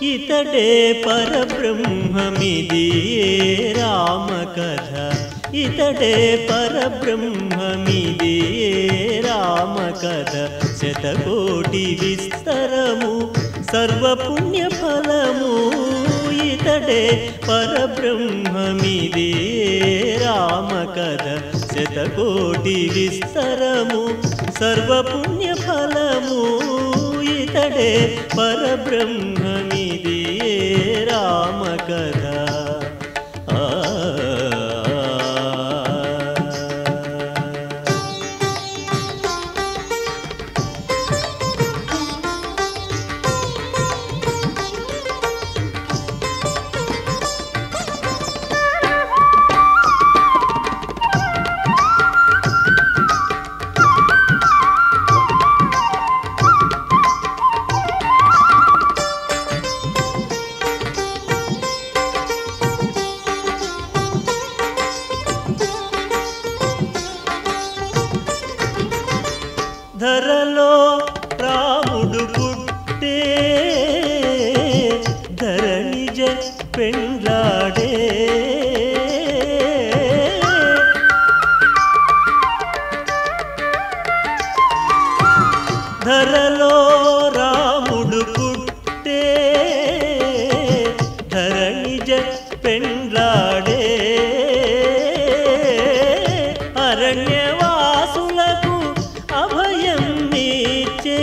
ఇతడే పరబ్రహ్మమిది రామ కథ ఇతడే పరబ్రహ్మమిది రామ కథ శతకోటి విస్తరము సర్వపుణ్య ఫలము ఇతడే పరబ్రహ్మమిది రామ కథ శతకోటి విస్తరము సర్వపుణ్య ఫలము ఇతడే పరబ్రహ్మమిది రామ కథ ఆ ధరలో రాముడు పుట్టే ధరణిజ పెండ్లాడే ధరలో రాముడు పుట్టే ధరణిజ పెండ్లాడే అరణ్యవాసులకు అభయం నీచే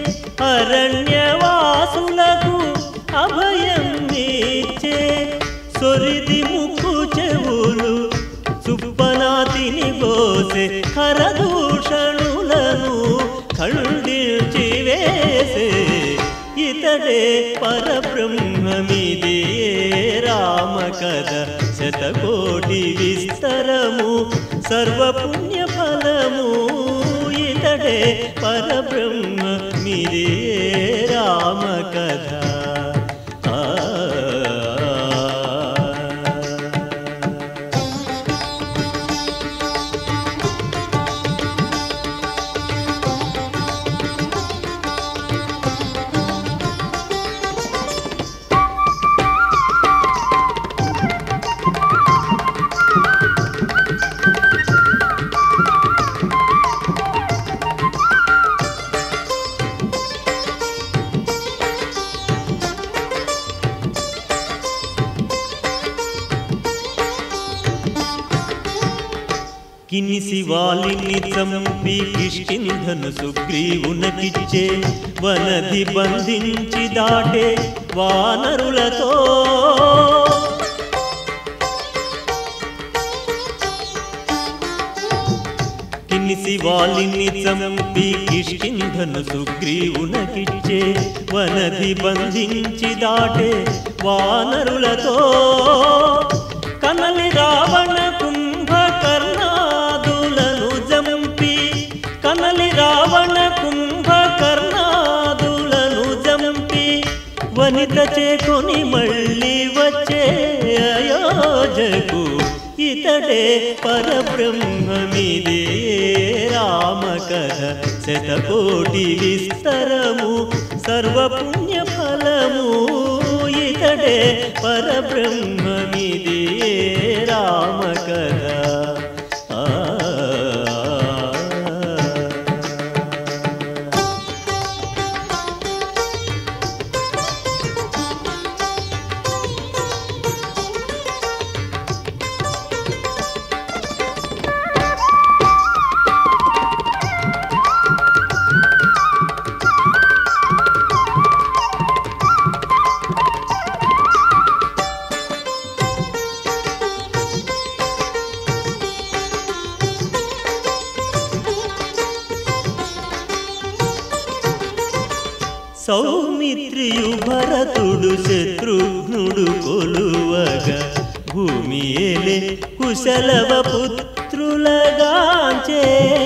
అరణ్యవాసులకు అభయం నీచే సొరిది ముక్కు చెవులు సుప్పనాతిని గోసే హరదూషణులను ఖండించి వేసే ఇతడే పరబ్రహ్మమిది రామ కథ శతకోటి విస్తరము సర్వపుణ్య ఫలము ఇతడే పరబ్రహ్మమిది రామ కథ ఆ కినిసి వాలిని చంపి కిష్కింధను సుగ్రీవునకిచ్చే వనది బంధించి దాటే వానరులతో కినిసి వాలిని చంపి కిష్కింధను సుగ్రీవునకిచ్చే వనది బంధించి దాటే వానరులతో కనలి రావణ కుంభకర్ణాదులను జంపి కనలి రావణ కుంభకర్ణాదులను జంపి వనిత చేకొని మళ్ళీ వచ్చే అయోజకు ఇతడే పరబ్రహ్మమిదే రామ కథ శతకోటి విస్తరము సర్వపుణ్య ఫలము ఇతడే పరబ్రహ్మమిదే రామ కథ ఆ సౌమిత్రియు భరతుడు శత్రుఘ్నుడు కొలువగా భూమి ఏలే కుశలవ పుత్రులగాంచే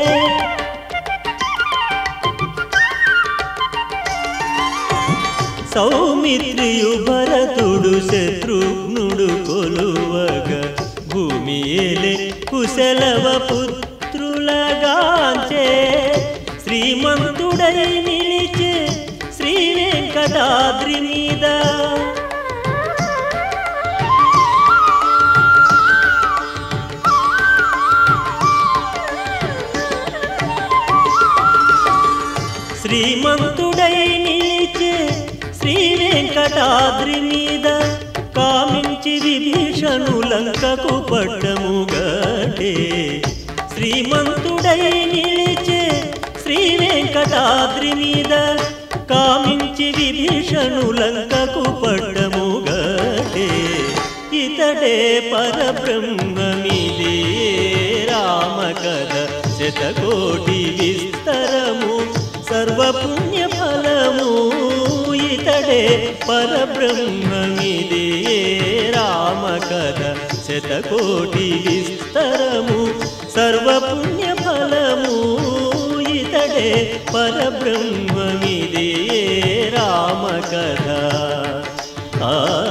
సౌమిత్రియు భరతుడు శత్రుఘ్నుడు కొలువగా భూమి ఏలే కుశలవ పుత్రులగాంచే శ్రీమంతుడై నిలిచే శ్రీ శ్రీ వెంకటాద్రి మీద శ్రీమంతుడై నిలిచే శ్రీ వెంకటాద్రి మీద కామించి విభీషణు లంకకు పడ్డము గడే శ్రీమంతుడై నిలిచే శ్రీ వెంకటాద్రి మీద కామించి విభీషణు లంకకు పడ్డము గడే ఇతడే పరబ్రహ్మమిదే రామ కథ శతకోటి విస్తరము సర్వపుణ్య ఫలము ఇతడే పరబ్రహ్మమిదే రామ కథ శతకోటి విస్తరము సర్వపుణ్య ఫలము ఇతడే పరబ్రహ్మమిదే రామ కథ ఆ